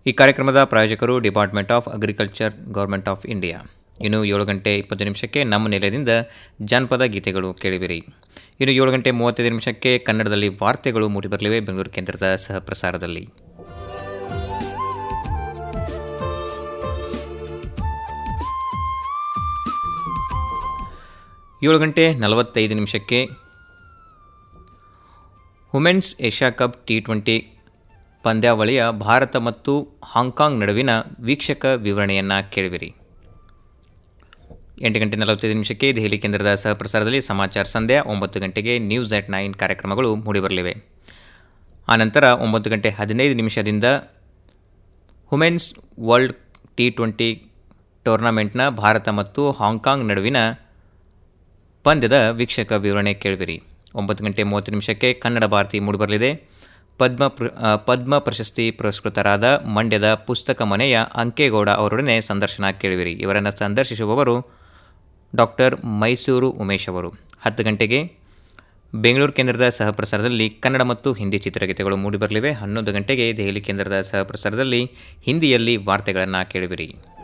ಈ ಕಾರ್ಯಕ್ರಮದ ಪ್ರಾಯೋಜಕರು department of agriculture government of India ಇನ್ನು ಏಳು ಗಂಟೆ ಇಪ್ಪತ್ತು ನಿಮಿಷಕ್ಕೆ ನಮ್ಮ ನಿಲಯದಿಂದ ಜಾನಪದ ಗೀತೆಗಳು ಕೇಳಿವಿರಿ ಇನ್ನು ಏಳು ಗಂಟೆ ಮೂವತ್ತೈದು ನಿಮಿಷಕ್ಕೆ ಕನ್ನಡದಲ್ಲಿ ವಾರ್ತೆಗಳು ಮೂಡಿಬರಲಿವೆ ಬೆಂಗಳೂರು ಕೇಂದ್ರದ ಸಹ ಪ್ರಸಾರದಲ್ಲಿ ಏಳು ಗಂಟೆ ನಲವತ್ತೈದು ನಿಮಿಷಕ್ಕೆ women's Asia cup T twenty ಪಂದ್ಯಾವಳಿಯ ಭಾರತ ಮತ್ತು ಹಾಂಗ್ಕಾಂಗ್ ನಡುವಿನ ವೀಕ್ಷಕ ವಿವರಣೆಯನ್ನು ಕೇಳಿವಿರಿ ಎಂಟು ಗಂಟೆ ನಲವತ್ತೈದು ನಿಮಿಷಕ್ಕೆ ದೆಹಲಿ ಕೇಂದ್ರದ ಸಹಪ್ರಸಾರದಲ್ಲಿ ಸಮಾಚಾರ ಸಂಧ್ಯಾ ಒಂಬತ್ತು ಗಂಟೆಗೆ ನ್ಯೂಸ್ ಎಟ್ ನೈನ್ ಕಾರ್ಯಕ್ರಮಗಳು ಮೂಡಿಬರಲಿವೆ ಆನಂತರ ಒಂಬತ್ತು ಗಂಟೆ ಹದಿನೈದು ನಿಮಿಷದಿಂದ ವುಮೆನ್ಸ್ ವರ್ಲ್ಡ್ ಟಿ ಟ್ವೆಂಟಿ ಟೂರ್ನಮೆಂಟ್ನ ಭಾರತ ಮತ್ತು ಹಾಂಗ್ಕಾಂಗ್ ನಡುವಿನ ಪಂದ್ಯದ ವೀಕ್ಷಕ ವಿವರಣೆ ಕೇಳಿವಿರಿ ಒಂಬತ್ತು ಗಂಟೆ ಮೂವತ್ತು ನಿಮಿಷಕ್ಕೆ ಕನ್ನಡ ಭಾರತಿ ಮೂಡಿಬರಲಿದೆ ಪದ್ಮ ಪ್ರ ಪದ್ಮ ಪ್ರಶಸ್ತಿ ಪುರಸ್ಕೃತರಾದ ಮಂಡ್ಯದ ಪುಸ್ತಕ ಮನೆಯ ಅಂಕೇಗೌಡ ಅವರೊಡನೆ ಸಂದರ್ಶನ ಕೇಳಿವಿರಿ ಇವರನ್ನು ಸಂದರ್ಶಿಸುವವರು ಡಾಕ್ಟರ್ ಮೈಸೂರು ಉಮೇಶ್ ಅವರು ಹತ್ತು ಗಂಟೆಗೆ ಬೆಂಗಳೂರು ಕೇಂದ್ರದ ಸಹಪ್ರಸಾರದಲ್ಲಿ ಕನ್ನಡ ಮತ್ತು ಹಿಂದಿ ಚಿತ್ರಗೀತೆಗಳು ಮೂಡಿಬರಲಿವೆ ಹನ್ನೊಂದು ಗಂಟೆಗೆ ದೆಹಲಿ ಕೇಂದ್ರದ ಸಹಪ್ರಸಾರದಲ್ಲಿ ಹಿಂದಿಯಲ್ಲಿ ವಾರ್ತೆಗಳನ್ನು ಕೇಳಿವಿರಿ